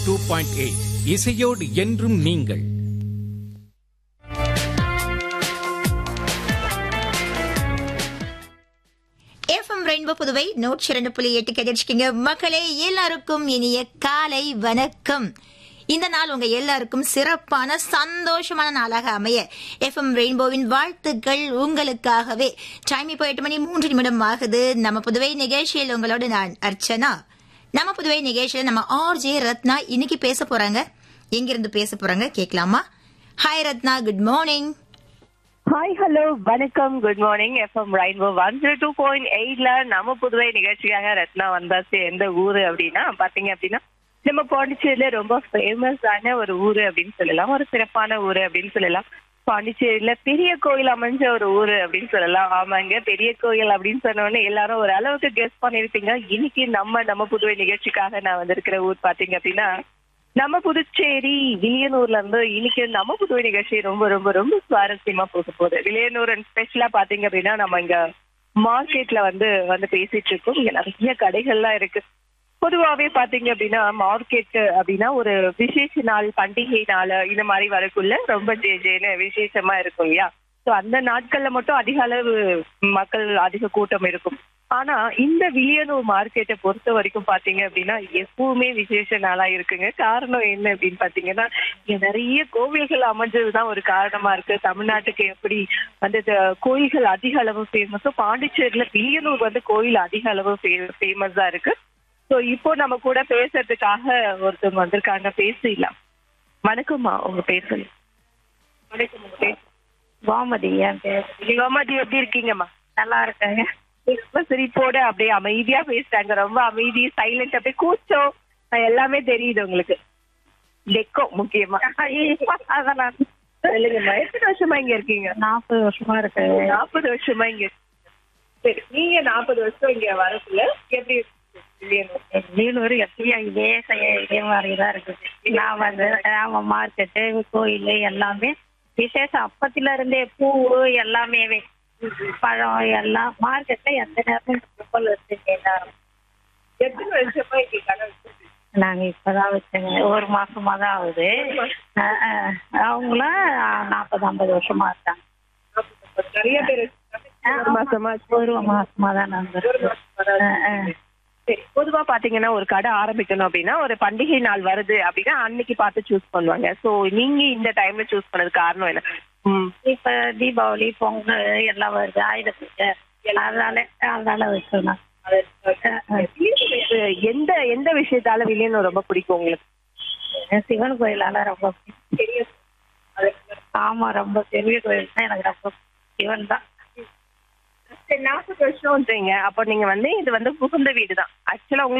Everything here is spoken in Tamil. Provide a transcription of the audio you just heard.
டூ பாயிண்ட் எயிட் இசையோடு என்றும் நீங்கள் எஃப்எம் ரெயின்போ புதுவை நூற்றி இரண்டு புள்ளி எட்டு கேட்டிருக்கீங்க மக்களே எல்லாருக்கும் இனிய காலை வணக்கம் இந்த நாள் உங்க எல்லாருக்கும் சிறப்பான சந்தோஷமான நாளாக அமைய எஃப்எம் ரெயின்போவின் வாழ்த்துக்கள் உங்களுக்காகவே டைம் இப்போ எட்டு மணி மூன்று நிமிடம் ஆகுது நம்ம புதுவை நிகழ்ச்சியில் உங்களோட நான் அர்ச்சனா நம்ம புதுவை நிகழ்ச்சியில நம்ம ஆர் ஜே ரத்னா இன்னைக்கு பேச போறாங்க எங்கிருந்து பேச போறாங்க கேட்கலாமா hi Ratna good morning hi hello வணக்கம் good morning FM rainbow one zero two point எயிட்ல நம்ம புதுவை நிகழ்ச்சியாக ரத்னா வந்தாச்சு எந்த ஊரு அப்படின்னா பாத்தீங்க அப்படின்னா நம்ம பாண்டிச்சேரியில ரொம்ப ஃபேமஸான ஒரு ஊரு அப்படின்னு சொல்லலாம் ஒரு சிறப்பான ஊரு அப்படின்னு சொல்லலாம் பாண்டிச்சேரியில பெரிய கோயில் அமைஞ்ச ஒரு ஊரு அப்படின்னு சொல்லலாம் ஆமாங்க பெரிய கோயில் அப்படின்னு சொன்ன உடனே எல்லாரும் ஒரு அளவுக்கு கெஸ் பண்ணிருப்பீங்க இன்னைக்கு நம்ம நம்ம புதுவை நிகழ்ச்சிக்காக நான் வந்திருக்கிற ஊர் பாத்தீங்க அப்படின்னா நம்ம புதுச்சேரி வில்லியனூர்ல இருந்து இன்னைக்கு நம்ம புதுவை நிகழ்ச்சி ரொம்ப ரொம்ப ரொம்ப சுவாரஸ்யமா போக போகுது வில்லியனூர் ஸ்பெஷலா பாத்தீங்க அப்படின்னா நம்ம இங்க மார்க்கெட்ல வந்து வந்து பேசிட்டு இருக்கோம் இங்க நிறைய கடைகள்லாம் இருக்கு பொதுவாவே பாத்தீங்க அப்படின்னா மார்க்கெட் அப்படின்னா ஒரு விசேஷ நாள் பண்டிகை நாள் இந்த மாதிரி வரக்குள்ள ரொம்ப ஜே ஜேன்னு விசேஷமா இருக்கும் இல்லையா சோ அந்த நாட்கள்ல மட்டும் அதிக அளவு மக்கள் அதிக கூட்டம் இருக்கும் ஆனா இந்த வில்லியனூர் மார்க்கெட்டை பொறுத்த வரைக்கும் பாத்தீங்க அப்படின்னா எப்பவுமே விசேஷ நாளா இருக்குங்க காரணம் என்ன அப்படின்னு பாத்தீங்கன்னா இங்க நிறைய கோவில்கள் அமைஞ்சதுதான் ஒரு காரணமா இருக்கு தமிழ்நாட்டுக்கு எப்படி வந்து இந்த கோயில்கள் அதிக அளவு ஃபேமஸோ பாண்டிச்சேரியில வில்லியனூர் வந்து கோயில் அதிக அளவு ஃபேமஸா இருக்கு சோ இப்போ நம்ம கூட பேசுறதுக்காக ஒருத்தவங்க வந்திருக்காங்க பேசலாம் வணக்கம்மா உங்க பேர் சொல்லு வணக்கம் உங்க பேர் கோமதி என் பேர் கோமதி எப்படி இருக்கீங்கம்மா நல்லா இருக்காங்க ரொம்ப சிரிப்போட அப்படியே அமைதியா பேசுறாங்க ரொம்ப அமைதி சைலண்ட் அப்படியே கூச்சம் அஹ் எல்லாமே தெரியுது உங்களுக்கு டெக்கோ முக்கியமா அதெல்லாம் சொல்லுங்கம்மா எத்தனை வருஷமா இங்க இருக்கீங்க நாற்பது வருஷமா இருக்கு நாற்பது வருஷமா இங்க இருக்கீங்க. சரி நீங்க நாற்பது வருஷம் இங்க வரக்குள்ள எப்படி வில்லியனூர்? வேலூர் எப்பயும் இதே செய்ய- இதே மாதிரி தான் இருக்குது நான் வந்து ஆமா மார்க்கெட்டு கோயில் எல்லாமே விசேஷம் அப்பத்துல இருந்தே பூ எல்லாமே பழம் எல்லாம் மார்க்கெட்ல எந்த நேரமும் கும்பல் இருக்கு எல்லாரும் எத்தனை வருஷமா இங்க கடை வச்சிருக்கீங்க? நாங்க இப்பதான் வச்சோங்க ஒரு மாசமா தான் ஆகுது அஹ், அஹ், அவங்களும் நாற்பது ஐம்பது வருஷமா இருக்காங்க நிறைய பேர் இருக்காங்க. ஒரு மாசமா ஒரு மாசமா தான் நாங்க இருக்கோம். அஹ், அஹ். சரி பொதுவா பாத்தீங்கன்னா ஒரு கடை ஆரம்பிக்கணும் அப்படின்னா ஒரு பண்டிகை நாள் வருது அப்படின்னா அன்னைக்கு பார்த்து சூஸ் பண்ணுவாங்க சோ நீங்க இந்த டைம்ல சூஸ் பண்ணது காரணம் என்ன ம். இப்ப தீபாவளி பொங்கல் எல்லாம் வருது ஆயுத பூஜை அதனால அதனால வச்சிருந்தோம் இது எந்த எந்த விஷயத்தால வில்லியனூர் ரொம்ப பிடிக்கும் உங்களுக்கு சிவன் கோயிலால ரொம்ப பிடிக்கும். ஆமா ரொம்ப பெரிய கோயில் தான் எனக்கு ரொம்ப பிடிக்கும். சிவன் தான் நாற்பது வருஷம்ன்றீங்க அப்ப நீங்க வந்து இது வந்து புகுந்த வீடு தான் ஆக்சுவலா